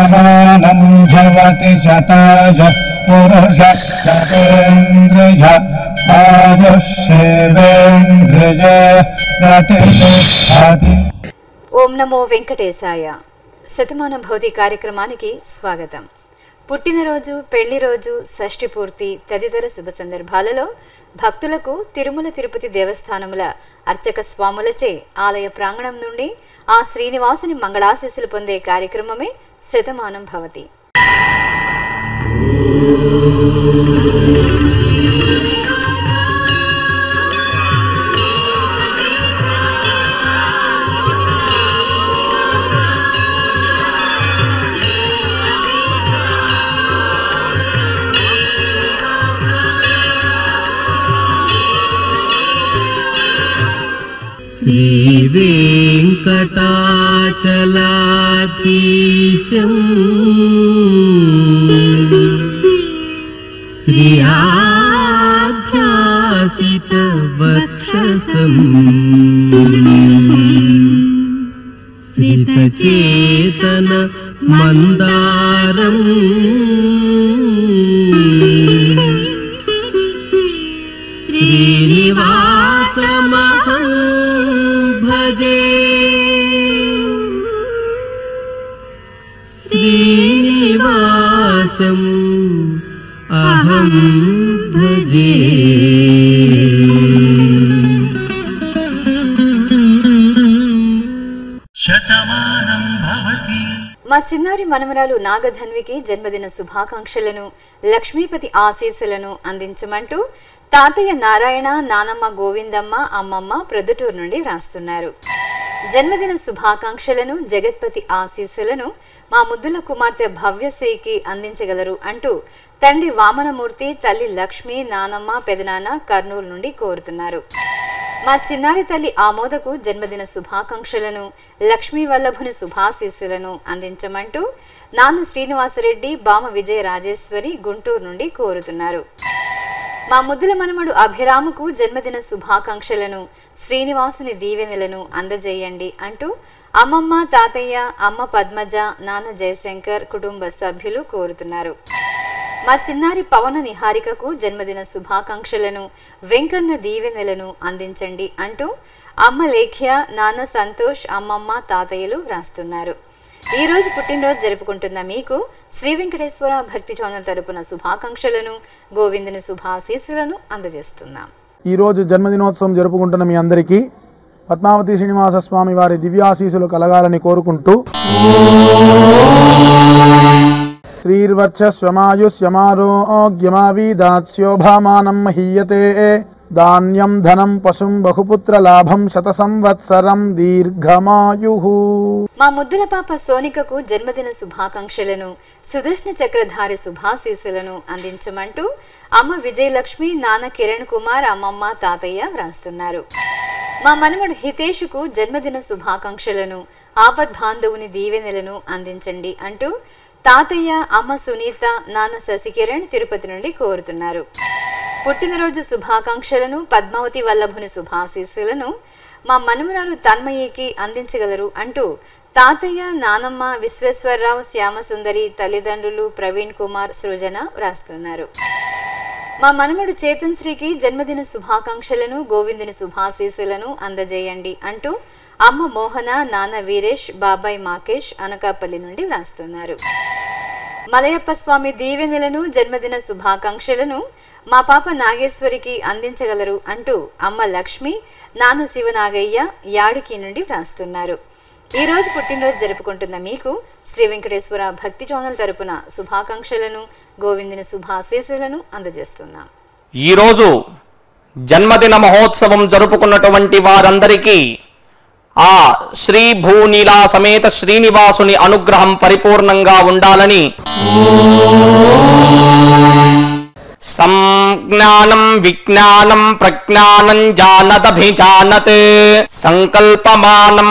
శతమానం భవతి శతాయ పురుష శతేంద్రియ ఆయుష్యేవేంద్రియ ప్రతిష్టతి ఓం నమో వెంకటేశాయ శతమాన భౌతి కార్యక్రమానికి స్వాగతం పుట్టినరోజు పెళ్లి రోజు షష్ఠి పూర్తి తదితర శుభ సందర్భాలలో భక్తులకు తిరుమల తిరుపతి దేవస్థానముల అర్చక స్వాములచే ఆలయ ప్రాంగణం నుండి ఆ శ్రీనివాసుని మంగళాశీస్సులు పొందే కార్యక్రమమే శతమానం భవతి श्रीवेङ्कटाचलाधीशम् श्रियाध्यासितवक्षसम् श्रितचेतन मन्दारम् श्रीनिवासमहं भजे श्रीनिवासम् अहं भजे మా చిన్నారి మనమరాలు నాగధన్వికి జన్మదిన శుభాకాంక్షలను లక్ష్మీపతి ఆశీస్సులను అందించమంటూ తాతయ్య నారాయణ నానమ్మ గోవిందమ్మ అమ్మమ్మ ప్రొద్దుటూరు నుండి వ్రాస్తున్నారు జన్మదిన శుభాకాంక్షలను జగత్పతి ఆశీస్సులను మా ముద్దుల కుమార్తె భవ్యశ్రీకి అందించగలరు అంటూ తండ్రి వామనమూర్తి తల్లి లక్ష్మి నానమ్మ పెదనాన్న కర్నూలు నుండి కోరుతున్నారు మా చిన్నారి తల్లి ఆమోదకు జన్మదిన శుభాకాంక్షలను లక్ష్మీ వల్లభుని శుభాశీస్సులను అందించమంటూ నాన్న శ్రీనివాసరెడ్డి బామ విజయ రాజేశ్వరి గుంటూరు నుండి కోరుతున్నారు మా ముద్దుల మనమడు అభిరాముకు జన్మదిన శుభాకాంక్షలను శ్రీనివాసుని దీవెనలను అందజేయండి అంటూ అమ్మమ్మ తాతయ్య అమ్మ పద్మజ నాన్న జయశంకర్ కుటుంబ సభ్యులు కోరుతున్నారు మా చిన్నారి పవన నిహారికకు జన్మదిన శుభాకాంక్షలను వెంకన్న దీవెనలను అందించండి అంటూ అమ్మ లేఖ్య నాన్న సంతోష్ అమ్మమ్మ తాతయ్యలు వ్రాస్తున్నారు ఈ రోజు పుట్టినరోజు జరుపుకుంటున్న మీకు శ్రీ వెంకటేశ్వర భక్తి ఛానల్ తరపున శుభాకాంక్షలను గోవిందుని శుభాశీస్సులను అందజేస్తున్నాం ఈరోజు జన్మదినోత్సవం జరుపుకుంటున్న మీ అందరికీ పద్మావతి శ్రీనివాస స్వామి వారి దివ్యాశీసులు కలగాలని కోరుకుంటూ శ్రీర్వర్చస్వమాయుష్యమారోగ్యమావీదాస్యోభామానం మహీయతే ధాన్యం ధనం పశుం బహుపుత్ర లాభం శత సంవత్సరం దీర్ఘమాయు మా ముద్దుల పాప సోనికకు జన్మదిన శుభాకాంక్షలను సుదర్శన చక్రధారి శుభాశీస్సులను అందించమంటూ అమ్మ విజయలక్ష్మి నాన్న కిరణ్ కుమార్ అమ్మమ్మ తాతయ్య వ్రాస్తున్నారు మా మనవడు హితేషుకు జన్మదిన శుభాకాంక్షలను ఆపద్బాంధవుని దీవెనలను అందించండి అంటూ తాతయ్య అమ్మ సునీత నాన్న శశికిరణ్ తిరుపతి నుండి కోరుతున్నారు పుట్టినరోజు శుభాకాంక్షలను పద్మావతి వల్లభుని శుభాశీస్సులను మా మనుమరాలు తన్మయ్యకి అందించగలరు అంటూ తాతయ్య నానమ్మ విశ్వేశ్వరరావు శ్యామసుందరి తల్లిదండ్రులు ప్రవీణ్ కుమార్ సృజన వ్రాస్తున్నారు మా మనమడు చేతన్ శ్రీకి జన్మదిన శుభాకాంక్షలను గోవిందుని శుభాశీస్సులను అందజేయండి అంటూ అమ్మ మోహన నాన్న వీరేష్ బాబాయ్ మాకేష్ అనకాపల్లి నుండి వ్రాస్తున్నారు మలయప్ప స్వామి దీవెనలను జన్మదిన శుభాకాంక్షలను మా పాప నాగేశ్వరికి అందించగలరు అంటూ అమ్మ లక్ష్మి నాన్న శివనాగయ్య యాడికి నుండి వ్రాస్తున్నారు ఈ రోజు పుట్టినరోజు జరుపుకుంటున్న మీకు శ్రీ వెంకటేశ్వర భక్తి ఛానల్ తరపున శుభాకాంక్షలను గోవిందుని శుభాశీస్సులను అందజేస్తున్నాం ఈరోజు జన్మదిన మహోత్సవం జరుపుకున్నటువంటి వారందరికీ ఆ శ్రీ భూనీలా సమేత శ్రీనివాసుని అనుగ్రహం పరిపూర్ణంగా ఉండాలని సంజ్ఞానం విజ్ఞానం ప్రజ్ఞానం జానదభిజానత్ సంకల్పమానం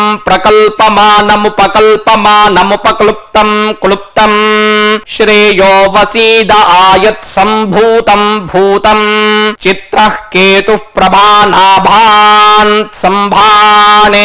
ప్రకల్పమానముపకల్పమానముపక్లుప్తం క్లుప్తం శ్రేయో వసీద ఆయత్ సంభూతం భూతం చిత్ర కేతు ప్రభానాభాన్ సంభానే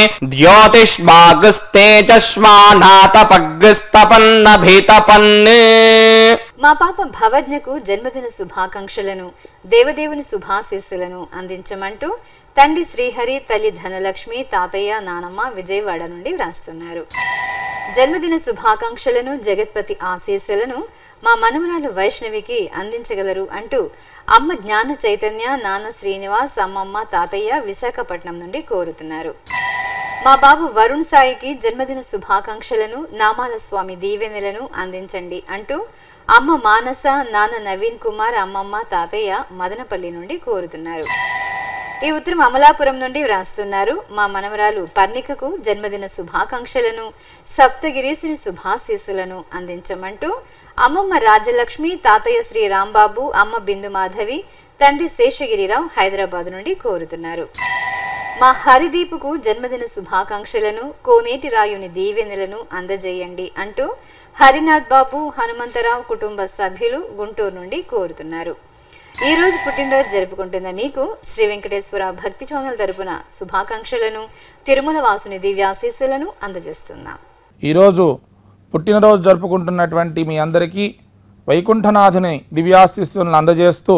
ద్యోతిష్మాగస్తేజస్మానాతపగ్స్తపన్నభితపన్ మా పాప భవజ్ఞకు జన్మదిన శుభాకాంక్షలను దేవదేవుని శుభాశీస్సులను అందించమంటూ తండ్రి శ్రీహరి తల్లి ధనలక్ష్మి తాతయ్య నానమ్మ విజయవాడ నుండి వ్రాస్తున్నారు జన్మదిన శుభాకాంక్షలను జగత్పతి ఆశీస్సులను మా మనమరాలు వైష్ణవికి అందించగలరు అంటూ అమ్మ జ్ఞాన చైతన్య నాన్న శ్రీనివాస్ అమ్మమ్మ తాతయ్య విశాఖపట్నం నుండి కోరుతున్నారు మా బాబు వరుణ్ సాయికి జన్మదిన శుభాకాంక్షలను నామాల స్వామి దీవెనలను అందించండి అంటూ అమ్మ మానస నాన్న నవీన్ కుమార్ అమ్మమ్మ తాతయ్య మదనపల్లి నుండి కోరుతున్నారు ఈ ఉత్తరం అమలాపురం నుండి వ్రాస్తున్నారు మా మనవరాలు పర్ణికకు జన్మదిన శుభాకాంక్షలను సప్తగిరీసుని శుభాశీస్సులను అందించమంటూ అమ్మమ్మ రాజలక్ష్మి తాతయ్య శ్రీ రాంబాబు అమ్మ బిందు మాధవి తండ్రి శేషగిరిరావు హైదరాబాద్ నుండి కోరుతున్నారు మా హరిదీపుకు జన్మదిన శుభాకాంక్షలను కోనేటి రాయుని దీవెనలను అందజేయండి అంటూ హరినాథ్ బాబు హనుమంతరావు కుటుంబ సభ్యులు గుంటూరు నుండి కోరుతున్నారు ఈ రోజు పుట్టినరోజు జరుపుకుంటున్న మీకు శ్రీ వెంకటేశ్వర భక్తి ఛానల్ తరపున శుభాకాంక్షలను తిరుమల వాసుని దివ్యాశీస్సులను అందజేస్తున్నాం ఈరోజు పుట్టినరోజు జరుపుకుంటున్నటువంటి మీ అందరికీ వైకుంఠనాథుని దివ్యాశిస్సులను అందజేస్తూ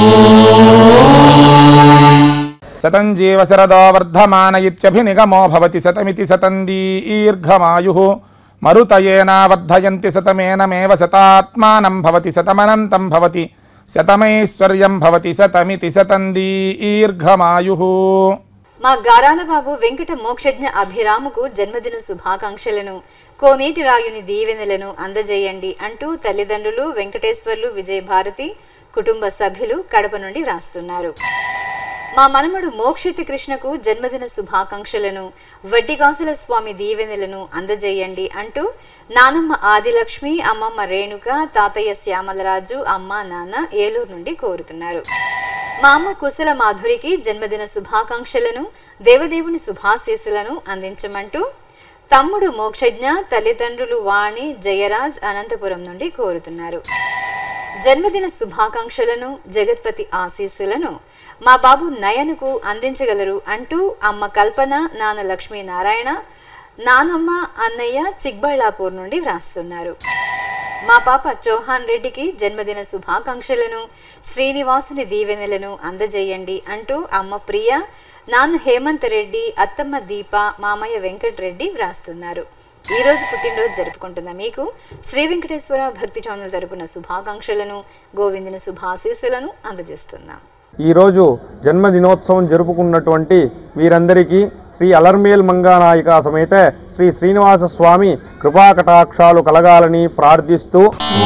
శతం జీవ శరదో వర్ధమాన ఇత్యభినిగమో భవతి శతమితి శతం దీర్ఘమాయు మరుతయేనా వర్ధయంతి శతమేనమేవ శతాత్మానం భవతి శతమనంతం భవతి శతమైశ్వర్యం భవతి శతమితి శతం దీర్ఘమాయు మా గారాల బాబు వెంకట మోక్షజ్ఞ అభిరాముకు జన్మదిన శుభాకాంక్షలను కోనేటి రాయుని దీవెనలను అందజేయండి అంటూ తల్లిదండ్రులు వెంకటేశ్వర్లు విజయభారతి కుటుంబ సభ్యులు కడప నుండి వ్రాస్తున్నారు మా మనమడు మోక్షిత కృష్ణకు జన్మదిన శుభాకాంక్షలను వడ్డిగాసుల స్వామి దీవెనలను అందజేయండి అంటూ నానమ్మ ఆదిలక్ష్మి అమ్మమ్మ రేణుక తాతయ్య శ్యామలరాజు అమ్మ నాన్న ఏలూరు నుండి కోరుతున్నారు మా అమ్మ కుశల మాధురికి జన్మదిన శుభాకాంక్షలను దేవదేవుని శుభాశీస్సులను అందించమంటూ తమ్ముడు మోక్షజ్ఞ తల్లిదండ్రులు వాణి జయరాజ్ అనంతపురం నుండి కోరుతున్నారు జన్మదిన శుభాకాంక్షలను జగత్పతి ఆశీస్సులను మా బాబు నయనుకు అందించగలరు అంటూ అమ్మ కల్పన నాన్న లక్ష్మీ నారాయణ నానమ్మ అన్నయ్య చిక్బళ్ళాపూర్ నుండి వ్రాస్తున్నారు మా పాప చౌహాన్ రెడ్డికి జన్మదిన శుభాకాంక్షలను శ్రీనివాసుని దీవెనలను అందజేయండి అంటూ అమ్మ ప్రియ నాన్న హేమంత్ రెడ్డి అత్తమ్మ దీప మామయ్య వెంకటరెడ్డి వ్రాస్తున్నారు ఈ రోజు పుట్టినరోజు జరుపుకుంటున్న మీకు శ్రీ వెంకటేశ్వర భక్తి ఛానల్ తరపున శుభాకాంక్షలను గోవిందుని శుభాశీస్సులను అందజేస్తున్నాం ఈరోజు జన్మదినోత్సవం జరుపుకున్నటువంటి వీరందరికీ శ్రీ అలర్మేల్ మంగానాయిక సమేత శ్రీ శ్రీనివాస స్వామి కృపాకటాక్షాలు కలగాలని ప్రార్థిస్తూ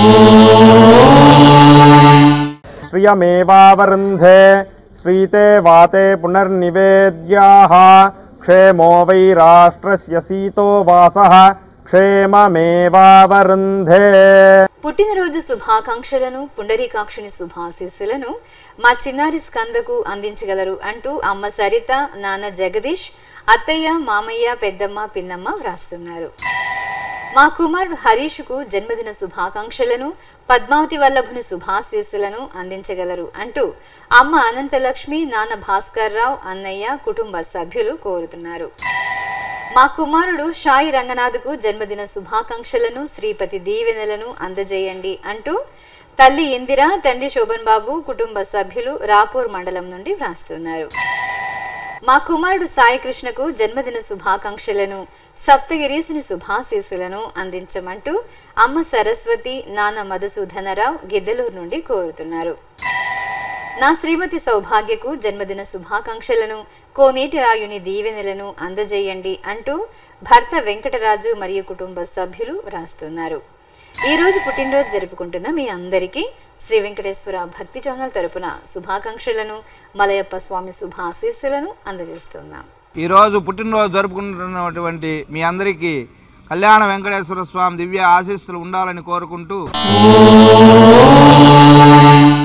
శ్రియమేవావరుంధే శ్రీతే వాతే పునర్నివేద్యాః క్షేమో వై రాష్ట్రస్య సీతో వాసః క్షేమమేవావరుంధే పుట్టినరోజు శుభాకాంక్షలను పుండరీకాక్షుని శుభాశీస్సులను మా చిన్నారి స్కందకు అందించగలరు అంటూ అమ్మ సరిత నాన్న జగదీష్ అత్తయ్య మామయ్య పెద్దమ్మ పిన్నమ్మ వ్రాస్తున్నారు మా కుమారుడు హరీష్కు జన్మదిన శుభాకాంక్షలను పద్మావతి వల్లభుని శుభాశీస్సులను అందించగలరు అంటూ అమ్మ అనంతలక్ష్మి నాన్న భాస్కర్ రావు అన్నయ్య కుటుంబ సభ్యులు కోరుతున్నారు మా కుమారుడు షాయి రంగనాథ్కు జన్మదిన శుభాకాంక్షలను శ్రీపతి దీవెనలను అందజేయండి అంటూ తల్లి ఇందిర తండ్రి శోభన్ బాబు కుటుంబ సభ్యులు రాపూర్ మండలం నుండి వ్రాస్తున్నారు మా కుమారుడు సాయి కృష్ణకు జన్మదిన శుభాకాంక్షలను సప్తగిరీసుని శుభాశీస్సులను అందించమంటూ అమ్మ సరస్వతి నాన్న మధుసూదనరావు గిద్దలూరు నుండి కోరుతున్నారు నా శ్రీమతి సౌభాగ్యకు జన్మదిన శుభాకాంక్షలను కోనేటి రాయుని దీవెనలను అందజేయండి అంటూ భర్త వెంకటరాజు మరియు కుటుంబ సభ్యులు వ్రాస్తున్నారు ఈ రోజు పుట్టినరోజు జరుపుకుంటున్న మీ అందరికీ శ్రీ వెంకటేశ్వర భక్తి ఛానల్ తరపున శుభాకాంక్షలను మలయప్ప స్వామి శుభాశీస్సులను అందజేస్తున్నాం ఈరోజు పుట్టినరోజు జరుపుకుంటున్నటువంటి మీ అందరికీ కళ్యాణ వెంకటేశ్వర స్వామి దివ్య ఆశీస్సులు ఉండాలని కోరుకుంటూ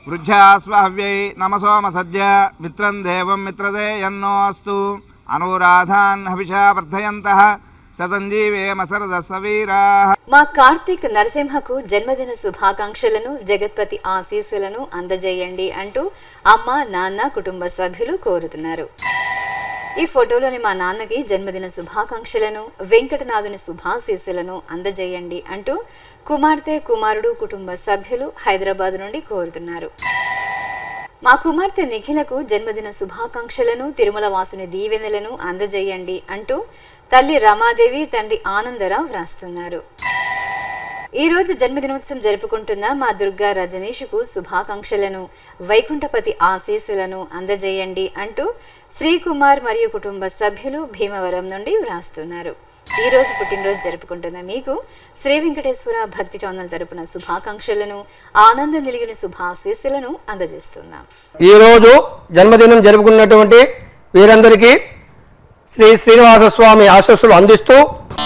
వృద్ధ్యాస్వహవ్యై నమసోమ సద్య మిత్రం దేవం మిత్రదే ఎన్నోస్తు అనురాధాన్ హవిషా వర్ధయంత శతంజీవేమ సరద సవీరా మా కార్తీక్ నరసింహకు జన్మదిన శుభాకాంక్షలను జగత్పతి ఆశీస్సులను అందజేయండి అంటూ అమ్మ నాన్న కుటుంబ సభ్యులు కోరుతున్నారు ఈ ఫోటోలోని మా నాన్నకి జన్మదిన శుభాకాంక్షలను వెంకటనాథుని శుభాశీస్సులను అందజేయండి అంటూ కుమార్తె కుమారుడు కుటుంబ సభ్యులు హైదరాబాద్ నుండి కోరుతున్నారు మా కుమార్తె నిఖిలకు జన్మదిన శుభాకాంక్షలను తిరుమల వాసుని దీవెనలను అందజేయండి అంటూ తల్లి రమాదేవి తండ్రి ఆనందరావు వ్రాస్తున్నారు ఈ రోజు జన్మదినోత్సవం జరుపుకుంటున్న మా దుర్గా రజనీషుకు శుభాకాంక్షలను వైకుంఠపతి ఆశీస్సులను అందజేయండి అంటూ శ్రీకుమార్ మరియు కుటుంబ సభ్యులు భీమవరం నుండి వ్రాస్తున్నారు ఈ రోజు పుట్టినరోజు జరుపుకుంటున్న మీకు శ్రీ వెంకటేశ్వర భక్తి ఛానల్ తరపున శుభాకాంక్షలను ఆనంద నిలిగిన శుభాశీస్సులను అందజేస్తున్నాం ఈరోజు జన్మదినం జరుపుకున్నటువంటి వీరందరికీ శ్రీ శ్రీనివాస స్వామి ఆశస్సులు అందిస్తూ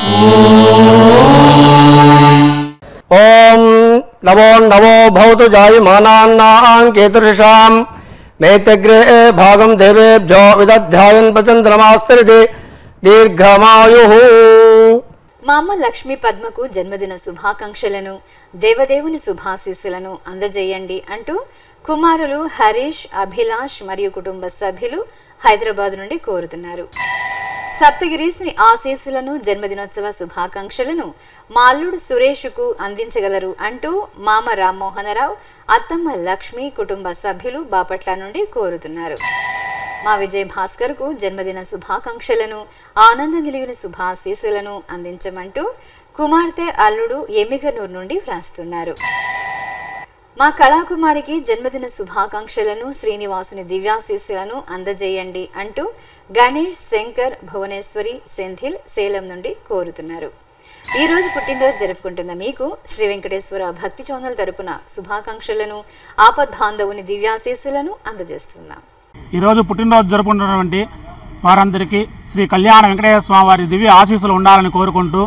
ఓం నమో నమో భవతు జాయమానాన్నాం కేతుషాం మేతగ్రే భాగం దేవేభ్యో విదధ్యాయన్ ప్రచంద్రమాస్తరిది దీర్ఘమాయు మా అమ్మ లక్ష్మీ పద్మకు జన్మదిన శుభాకాంక్షలను దేవదేవుని శుభాశీస్సులను అందజేయండి అంటూ కుమారులు హరీష్ అభిలాష్ మరియు కుటుంబ సభ్యులు హైదరాబాద్ నుండి కోరుతున్నారు సప్తగిరీసుని ఆశీస్సులను జన్మదినోత్సవ శుభాకాంక్షలను మా అల్లుడు సురేష్కు అందించగలరు అంటూ మామ రామ్మోహనరావు అత్తమ్మ లక్ష్మి కుటుంబ సభ్యులు బాపట్ల నుండి కోరుతున్నారు మా విజయ్ భాస్కర్ కు జన్మదిన శుభాకాంక్షలను ఆనంద నిలిగిన శుభాశీస్సులను అందించమంటూ కుమార్తె అల్లుడు ఎమ్మిగనూరు నుండి వ్రాస్తున్నారు మా కళాకుమారికి జన్మదిన శుభాకాంక్షలను శ్రీనివాసుని దివ్యాశీస్సులను అందజేయండి అంటూ గణేష్ శంకర్ భువనేశ్వరి సెంథిల్ సేలం నుండి కోరుతున్నారు ఈ రోజు పుట్టినరోజు జరుపుకుంటున్న మీకు శ్రీ వెంకటేశ్వర భక్తి ఛానల్ తరపున శుభాకాంక్షలను ఆపద్బాంధవుని దివ్యాశీస్సులను అందజేస్తున్నాం ఈరోజు పుట్టినరోజు జరుపుకుంటున్నటువంటి వారందరికీ శ్రీ కళ్యాణ వెంకటేశ్వర స్వామి వారి దివ్య ఆశీస్సులు ఉండాలని కోరుకుంటూ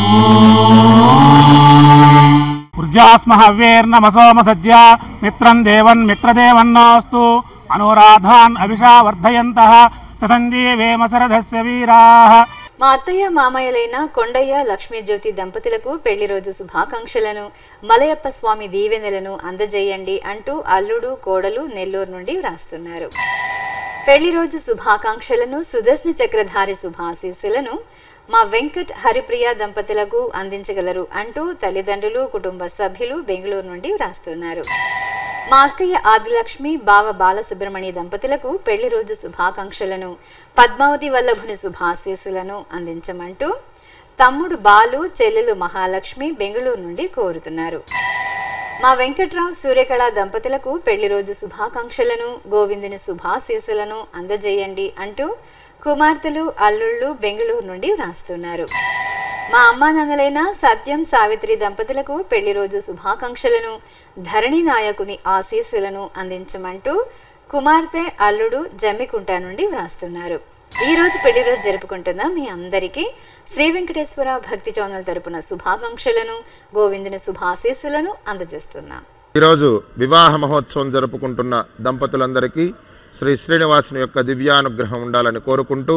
వృద్ధాస్మ హవ్యేర్నమసోమ సద్య మిత్రం దేవన్ మిత్రదేవన్నోస్తు అనురాధాన్ అభిషా వర్ధయంత సతంజీవేమ శరథస్య వీరాః మా అత్తయ్య మామయ్యలైన కొండయ్య లక్ష్మీజ్యోతి దంపతులకు పెళ్లి రోజు శుభాకాంక్షలను మలయప్ప స్వామి దీవెనలను అందజేయండి అంటూ అల్లుడు కోడలు నెల్లూరు నుండి వ్రాస్తున్నారు పెళ్లి రోజు శుభాకాంక్షలను సుదర్శన చక్రధారి శుభాశీస్సులను మా వెంకట్ హరిప్రియ దంపతులకు అందించగలరు అంటూ తల్లిదండ్రులు కుటుంబ సభ్యులు బెంగళూరు నుండి వ్రాస్తున్నారు మా అక్కయ్య ఆదిలక్ష్మి బావ బాలసుబ్రహ్మణ్య దంపతులకు పెళ్లి రోజు శుభాకాంక్షలను పద్మావతి వల్లభుని శుభాశీస్సులను అందించమంటూ తమ్ముడు బాలు చెల్లెలు మహాలక్ష్మి బెంగళూరు నుండి కోరుతున్నారు మా వెంకట్రావు సూర్యకళ దంపతులకు పెళ్లి రోజు శుభాకాంక్షలను గోవిందుని శుభాశీస్సులను అందజేయండి అంటూ కుమార్తెలు అల్లుళ్ళు బెంగళూరు నుండి వ్రాస్తున్నారు మా అమ్మా నాన్నలైన సత్యం సావిత్రి దంపతులకు పెళ్లి రోజు శుభాకాంక్షలను ధరణి నాయకుని ఆశీస్సులను అందించమంటూ కుమార్తె అల్లుడు జమ్మికుంట నుండి వ్రాస్తున్నారు ఈ రోజు పెళ్లి రోజు జరుపుకుంటున్న మీ అందరికీ శ్రీ వెంకటేశ్వర భక్తి ఛానల్ తరపున శుభాకాంక్షలను గోవిందుని శుభాశీస్సులను అందజేస్తున్నాం ఈరోజు వివాహ మహోత్సవం జరుపుకుంటున్న దంపతులందరికీ శ్రీ శ్రీనివాసుని యొక్క దివ్యానుగ్రహం ఉండాలని కోరుకుంటూ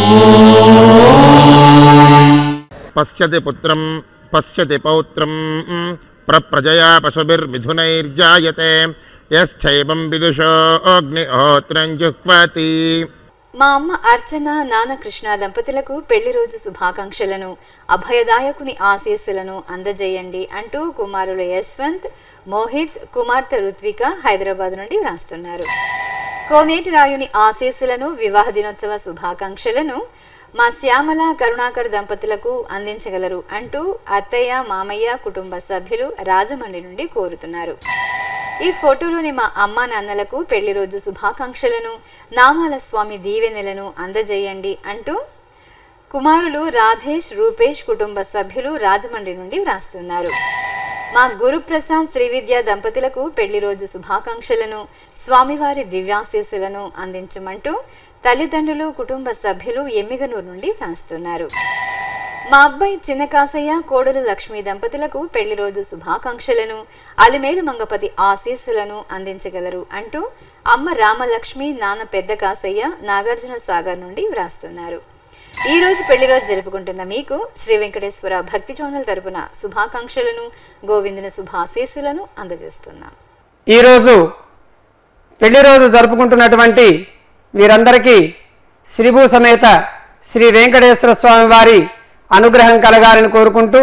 పశ్యతి పుత్రం పశ్యతి పౌత్రం ప్రజయా పశుభిర్మిథునైర్జాయతే యశ్చైవం విదుషో అగ్నిహోత్రం జుహ్వతి మా అమ్మ అర్చన నాన్న కృష్ణ దంపతులకు పెళ్లి రోజు శుభాకాంక్షలను అభయదాయకుని ఆశీస్సులను అందజేయండి అంటూ కుమారులు యశ్వంత్ మోహిత్ కుమార్తె రుత్విక హైదరాబాద్ నుండి వ్రాస్తున్నారు కోనేటి రాయుని ఆశీస్సులను వివాహ దినోత్సవ శుభాకాంక్షలను మా శ్యామల కరుణాకర్ దంపతులకు అందించగలరు అంటూ అత్తయ్య మామయ్య కుటుంబ సభ్యులు రాజమండ్రి నుండి కోరుతున్నారు ఈ ఫోటోలోని మా అమ్మా నాన్నలకు పెళ్లి రోజు శుభాకాంక్షలను నామాల స్వామి దీవెనలను అందజేయండి అంటూ కుమారులు రాధేష్ రూపేష్ కుటుంబ సభ్యులు రాజమండ్రి నుండి వ్రాస్తున్నారు మా గురుప్రసాద్ శ్రీవిద్య దంపతులకు పెళ్లి రోజు శుభాకాంక్షలను స్వామివారి దివ్యాశీస్సులను అందించమంటూ తల్లిదండ్రులు కుటుంబ సభ్యులు ఎమ్మిగనూరు నుండి వ్రాస్తున్నారు మా అబ్బాయి చిన్న కాసయ్య కోడలు లక్ష్మి దంపతులకు పెళ్లి రోజు శుభాకాంక్షలను అలిమేలు మంగపతి ఆశీస్సులను అందించగలరు అంటూ అమ్మ రామలక్ష్మి నాన్న పెద్ద కాసయ్య నాగార్జున సాగర్ నుండి వ్రాస్తున్నారు ఈ రోజు పెళ్లి రోజు జరుపుకుంటున్న మీకు శ్రీ వెంకటేశ్వర భక్తి ఛానల్ తరపున శుభాకాంక్షలను గోవిందుని శుభాశీస్సులను అందజేస్తున్నాం ఈరోజు పెళ్లి రోజు జరుపుకుంటున్నటువంటి వీరందరికీ శ్రీభూ సమేత శ్రీ వెంకటేశ్వర స్వామి వారి అనుగ్రహం కలగాలని కోరుకుంటూ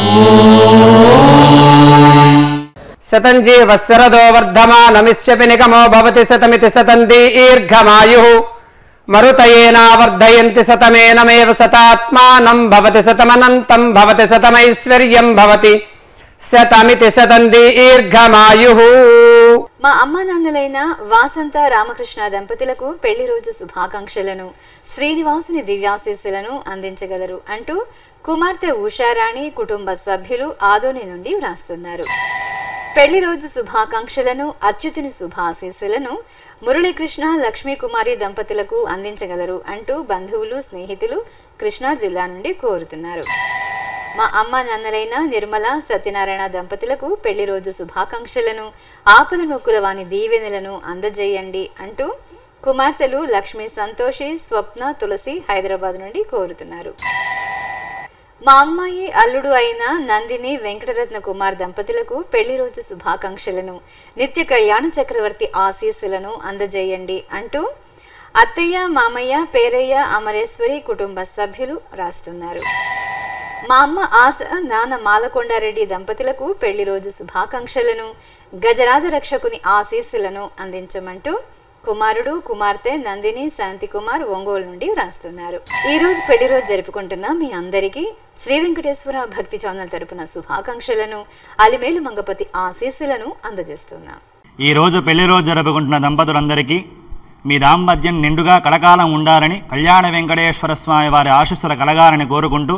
శతంజీ వత్సరదో వర్ధమానమిష్యపి నిగమో భవతి శతమితి శతం దీర్ఘమాయు మరుతయేనావర్ధయంతి శతమేనమేవ శతాత్మానం భవతి శతమనంతం భవతి శతమైశ్వర్యం భవతి శతమితి శతం దీర్ఘమాయు మా అమ్మా నాన్నలైన వాసంత రామకృష్ణ దంపతులకు పెళ్లి రోజు శుభాకాంక్షలను శ్రీనివాసుని దివ్యాశీస్సులను అందించగలరు అంటూ కుమార్తె ఉషారాణి కుటుంబ సభ్యులు ఆదోని నుండి వ్రాస్తున్నారు పెళ్లి రోజు శుభాకాంక్షలను అచ్యుతుని శుభాశీస్సులను మురళీకృష్ణ లక్ష్మీ కుమారి దంపతులకు అందించగలరు అంటూ బంధువులు స్నేహితులు కృష్ణా జిల్లా నుండి కోరుతున్నారు మా అమ్మ నాన్నలైన నిర్మల సత్యనారాయణ దంపతులకు పెళ్లి రోజు శుభాకాంక్షలను ఆపద నొక్కుల వాని దీవెనలను అందజేయండి అంటూ కుమార్తెలు లక్ష్మీ సంతోషి స్వప్న తులసి హైదరాబాద్ నుండి కోరుతున్నారు మా అమ్మాయి అల్లుడు అయిన నందిని వెంకటరత్న కుమార్ దంపతులకు పెళ్లి రోజు శుభాకాంక్షలను నిత్య కళ్యాణ చక్రవర్తి ఆశీస్సులను అందజేయండి అంటూ అత్తయ్య మామయ్య పేరయ్య అమరేశ్వరి కుటుంబ సభ్యులు రాస్తున్నారు మా అమ్మ ఆశ నాన్న మాలకొండారెడ్డి దంపతులకు పెళ్లి రోజు శుభాకాంక్షలను గజరాజ రక్షకుని ఆశీస్సులను అందించమంటూ కుమారుడు కుమార్తె నందిని శాంతి కుమార్ ఒంగోలు నుండి వ్రాస్తున్నారు ఈ రోజు పెళ్లి రోజు జరుపుకుంటున్న మీ అందరికీ శ్రీ వెంకటేశ్వర భక్తి ఛానల్ తరపున శుభాకాంక్షలను అలిమేలు మంగపతి ఆశీస్సులను అందజేస్తున్నాం ఈ రోజు పెళ్లి రోజు జరుపుకుంటున్న దంపతులందరికీ మీ దాంపత్యం నిండుగా కలకాలం ఉండాలని కళ్యాణ వెంకటేశ్వర స్వామి వారి ఆశీస్సులు కలగాలని కోరుకుంటూ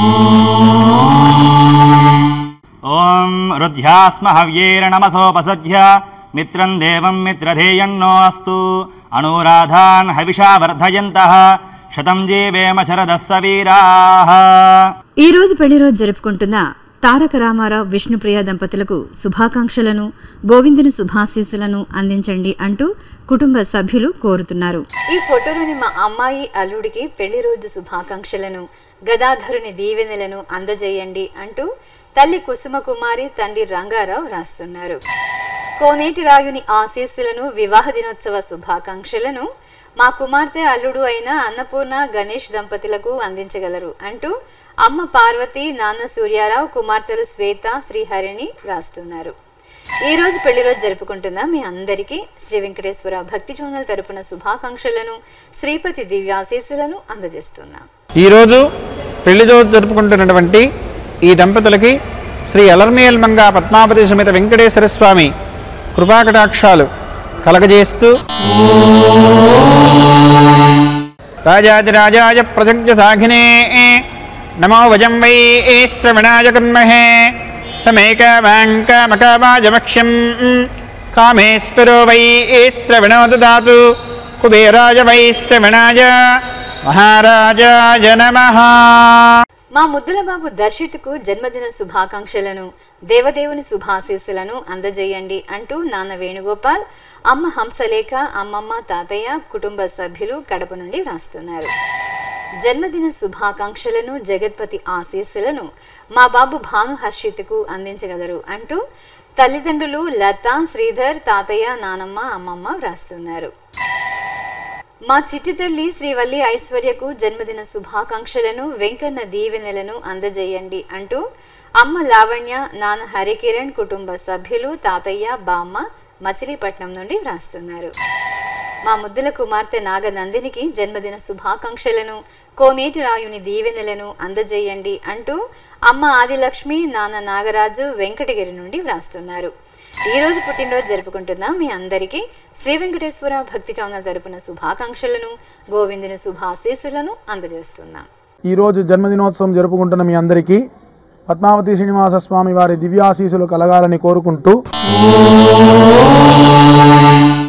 ఓం రుధ్యాస్మ హవ్యేర నమసోపసధ్య మిత్రం దేవం మిత్రధేయన్నో అస్తు అనురాధాన్ హవిషా వర్ధయంత శతం జీవేమ శరదస్స వీరాః ఈ రోజు పెళ్లి రోజు జరుపుకుంటున్న తారక రామారావు విష్ణుప్రియ దంపతులకు శుభాకాంక్షలను గోవిందుని శుభాశీస్సులను అందించండి అంటూ కుటుంబ సభ్యులు కోరుతున్నారు ఈ ఫోటోలోని మా అమ్మాయి అల్లుడికి పెళ్లి రోజు శుభాకాంక్షలను గదాధరుని దీవెనలను అందజేయండి అంటూ తల్లి కుసుమ కుమారి తండ్రి రంగారావు రాస్తున్నారు కోనేటి రాయుని ఆశీస్సులను వివాహ దినోత్సవ శుభాకాంక్షలను మా కుమార్తె అల్లుడు అయిన అన్నపూర్ణ గణేష్ దంపతులకు అందించగలరు అంటూ అమ్మ పార్వతి నాన్న సూర్యారావు కుమార్తెలు శ్వేత శ్రీహరిణి రాస్తున్నారు ఈ రోజు పెళ్లి రోజు జరుపుకుంటున్న మీ అందరికీ శ్రీ వెంకటేశ్వర భక్తి ఛానల్ తరపున శుభాకాంక్షలను శ్రీపతి దివ్యాశీస్సులను అందజేస్తున్నాం ఈరోజు పెళ్లి రోజు జరుపుకుంటున్నటువంటి ఈ దంపతులకి శ్రీ అలర్మేల్ మంగా పద్మావతి సమేత వెంకటేశ్వర స్వామి కృపాకటాక్షాలు కలగజేస్తూ రాజాదిరాజాయ ప్రజజ్ఞ సాఘినే నమో వజం వై శ్రవణాయ కన్మహే సమేకమాంకమకవాజమక్ష్యం కామేశ్వరో వై శ్రవణో దదాతు కుబేరాయ వై శ్రవణాయ మహారాజాయ నమః మా ముద్దుల బాబు దర్శితుకు జన్మదిన శుభాకాంక్షలను దేవదేవుని శుభాశీస్సులను అందజేయండి అంటూ నాన్న వేణుగోపాల్ అమ్మ హంసలేఖ అమ్మమ్మ తాతయ్య కుటుంబ సభ్యులు కడప నుండి వ్రాస్తున్నారు జన్మదిన శుభాకాంక్షలను జగత్పతి ఆశీస్సులను మా బాబు భాను హర్షిత్కు అందించగలరు అంటూ తల్లిదండ్రులు లత శ్రీధర్ తాతయ్య నానమ్మ అమ్మమ్మ వ్రాస్తున్నారు మా చిట్టి తల్లి శ్రీవల్లి ఐశ్వర్యకు జన్మదిన శుభాకాంక్షలను వెంకన్న దీవెనలను అందజేయండి అంటూ అమ్మ లావణ్య నాన్న హరికిరణ్ కుటుంబ సభ్యులు తాతయ్య బామ్మ మచిలీపట్నం నుండి వ్రాస్తున్నారు మా ముద్దుల కుమార్తె నాగనందినికి జన్మదిన శుభాకాంక్షలను కోనేటి రాయుని దీవెనలను అందజేయండి అంటూ అమ్మ ఆదిలక్ష్మి నాన్న నాగరాజు వెంకటగిరి నుండి వ్రాస్తున్నారు ఈ రోజు పుట్టినరోజు జరుపుకుంటున్న మీ అందరికీ శ్రీ వెంకటేశ్వర భక్తి ఛానల్ తరపున శుభాకాంక్షలను గోవిందుని శుభాశీస్సులను అందజేస్తున్నాం ఈరోజు జన్మదినోత్సవం జరుపుకుంటున్న మీ అందరికీ పద్మావతి శ్రీనివాస స్వామి వారి దివ్యాశీసులు కలగాలని కోరుకుంటూ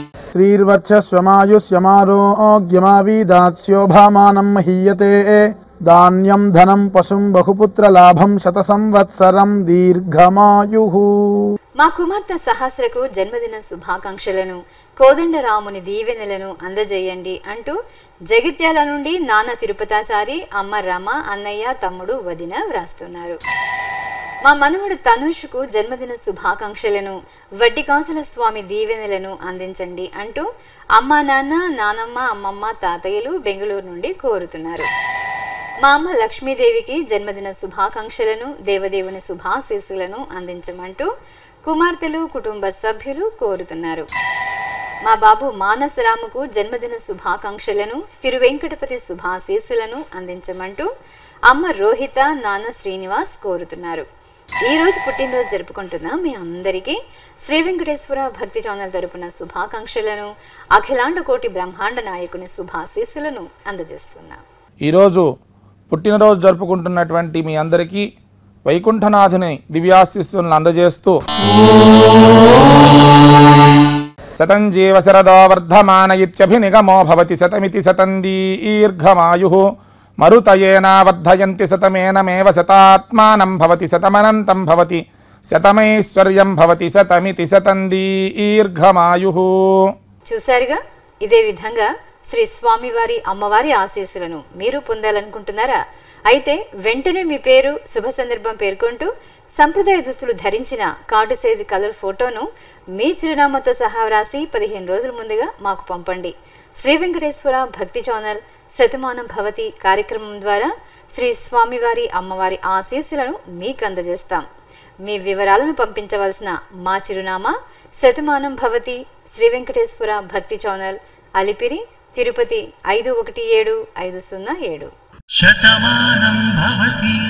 శ్రీర్వర్చస్వమాయుష్యమారోగ్యమావీదాత్స్యోభామానం మహీయతే ధాన్యం ధనం పశుం బహుపుత్ర లాభం శత సంవత్సరం దీర్ఘమాయు మా కుమార్తె సహస్రకు జన్మదిన శుభాకాంక్షలను కోదండరాముని దీవెనలను అందజేయండి అంటూ జగిత్యాల నుండి నాన్న తిరుపతాచారి అమ్మ రమ అన్నయ్య తమ్ముడు వదిన వ్రాస్తున్నారు మా మనవడు తనుష్కు జన్మదిన శుభాకాంక్షలను వడ్డికాసుల స్వామి దీవెనలను అందించండి అంటూ అమ్మా నాన్న నానమ్మ అమ్మమ్మ తాతయ్యలు బెంగళూరు నుండి కోరుతున్నారు మా అమ్మ లక్ష్మీదేవికి జన్మదిన శుభాకాంక్షలను దేవదేవుని శుభాశీస్సులను అందించమంటూ కుమార్తెలు కుటుంబ సభ్యులు కోరుతున్నారు మా బాబు మానసరాముకు జన్మదిన శుభాకాంక్షలను తిరువెంకటపతి శుభాశీస్సులను అందించమంటూ అమ్మ రోహిత నాన్న శ్రీనివాస్ కోరుతున్నారు ఈ రోజు పుట్టినరోజు జరుపుకుంటున్న మీ అందరికీ శ్రీ వెంకటేశ్వర భక్తి ఛానల్ తరపున శుభాకాంక్షలను అఖిలాండ కోటి బ్రహ్మాండ నాయకుని శుభాశీస్సులను అందజేస్తున్నాం ఈరోజు పుట్టినరోజు జరుపుకుంటున్నటువంటి మీ అందరికీ వైకుంఠనాథుని దివ్యాశిస్సులను అందజేస్తూ శతం జీవ శరదో వర్ధమాన ఇత్యభినిగమో భవతి శతమితి శతం దీర్ఘమాయు మరుతయేనా వర్ధయంతి శతమేనమేవ శతాత్మానం భవతి శతమనంతం భవతి శతమైశ్వర్యం భవతి శతమితి శతం దీర్ఘమాయు చూశారుగా ఇదే విధంగా శ్రీ స్వామివారి అమ్మవారి ఆశీస్సులను మీరు పొందాలనుకుంటున్నారా అయితే వెంటనే మీ పేరు శుభ సందర్భం పేర్కొంటూ సంప్రదాయ దుస్తులు ధరించిన కార్డు సైజు కలర్ ఫోటోను మీ చిరునామాతో సహా వ్రాసి పదిహేను రోజుల ముందుగా మాకు పంపండి శ్రీ వెంకటేశ్వర భక్తి ఛానల్ శతమానం భవతి కార్యక్రమం ద్వారా శ్రీ స్వామివారి అమ్మవారి ఆశీస్సులను మీకు అందజేస్తాం మీ వివరాలను పంపించవలసిన మా చిరునామా శతమానం భవతి శ్రీ వెంకటేశ్వర భక్తి ఛానల్ అలిపిరి తిరుపతి ఐదు ఒకటి ఏడు ఐదు సున్నా ఏడు శతమానం భవతి